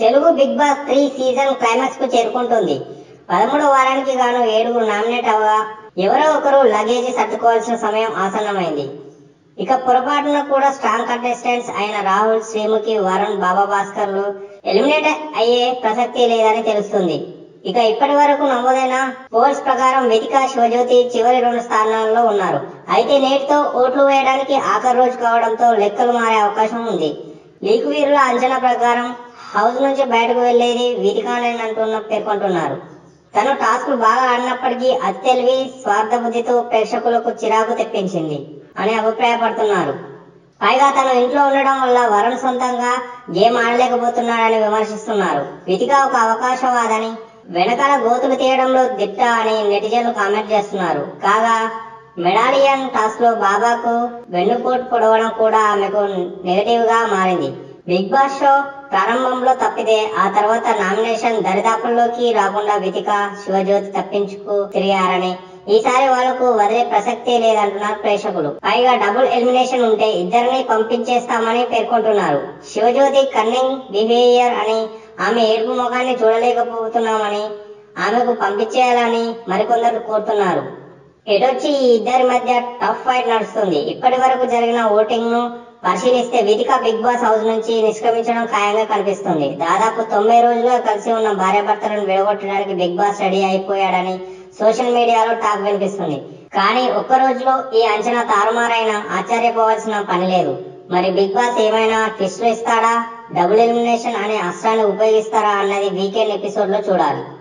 Telugu big boss three season climax కు చేరుకుంటుంది పదమూడో వారానికి గాను ఏడుగురు నామినేట్ అవ్వగా ఎవరో ఒకరు లగేజ్ సర్దుకోవాల్సిన సమయం ఆసన్నమైంది ఇక పొరపాటున కూడా స్ట్రాంగ్ కంటెస్టెంట్స్ అయిన రాహుల్ శ్రీముఖి వరుణ్ బాబా భాస్కర్లు ఎలిమినేట్ అయ్యే ప్రసక్తి లేదని తెలుస్తుంది ఇక ఇప్పటి వరకు నమోదైన పోల్స్ ప్రకారం వెతిక శివజ్యోతి చివరి రెండు స్థానాల్లో ఉన్నారు అయితే నేటితో ఓట్లు వేయడానికి ఆఖరి రోజు కావడంతో లెక్కలు మారే అవకాశం ఉంది లీకు వీరుల అంచనా ప్రకారం హౌస్ నుంచి బయటకు వెళ్లేది వీటికానని అంటున్న పేర్కొంటున్నారు తను టాస్క్ బాగా ఆడినప్పటికీ అత్యలివి స్వార్థ బుద్ధితో ప్రేక్షకులకు చిరాకు తెప్పించింది అని అభిప్రాయపడుతున్నారు పైగా తను ఇంట్లో ఉండడం వల్ల వరుణ్ సొంతంగా గేమ్ ఆడలేకపోతున్నాడని విమర్శిస్తున్నారు విధిగా ఒక అవకాశవాదని వెనకాల గోతులు తీయడంలో దిట్ట అని నెటిజన్లు కామెంట్ చేస్తున్నారు కాగా మెడాలియన్ టాస్క్ లో బాబాకు వెన్నుపోటు పొడవడం కూడా ఆమెకు నెగటివ్ గా మారింది బిగ్ బాస్ షో ప్రారంభంలో తప్పితే ఆ తర్వాత నామినేషన్ దరిదాపుల్లోకి రాకుండా వితిక శివజ్యోతి తప్పించుకు తిరిగారని ఈసారి వాళ్లకు వదిలే ప్రసక్తే లేదంటున్నారు ప్రేక్షకులు పైగా డబుల్ ఎలిమినేషన్ ఉంటే ఇద్దరిని పంపించేస్తామని పేర్కొంటున్నారు శివజ్యోతి కన్నింగ్ బిహేవియర్ అని ఆమె ఏడుపు ముఖాన్ని చూడలేకపోతున్నామని ఆమెకు పంపించేయాలని మరికొందరు కోరుతున్నారు ఎటొచ్చి ఈ ఇద్దరి మధ్య టఫ్ ఫైట్ నడుస్తుంది ఇప్పటి వరకు జరిగిన ఓటింగ్ ను పరిశీలిస్తే విధిక బిగ్ బాస్ హౌస్ నుంచి నిష్క్రమించడం ఖాయంగా కనిపిస్తుంది దాదాపు తొంభై రోజులుగా కలిసి ఉన్న భార్యాభర్తలను విడగొట్టడానికి బిగ్ బాస్ రెడీ అయిపోయాడని సోషల్ మీడియాలో టాక్ వినిపిస్తుంది కానీ ఒక్క రోజులో ఈ అంచనా తారుమారైనా ఆశ్చర్యపోవాల్సిన పని లేదు మరి బిగ్ బాస్ ఏమైనా ట్విస్ట్లు ఇస్తాడా డబుల్ ఎలిమినేషన్ అనే అస్త్రాన్ని ఉపయోగిస్తారా అన్నది వీకెండ్ ఎపిసోడ్ లో చూడాలి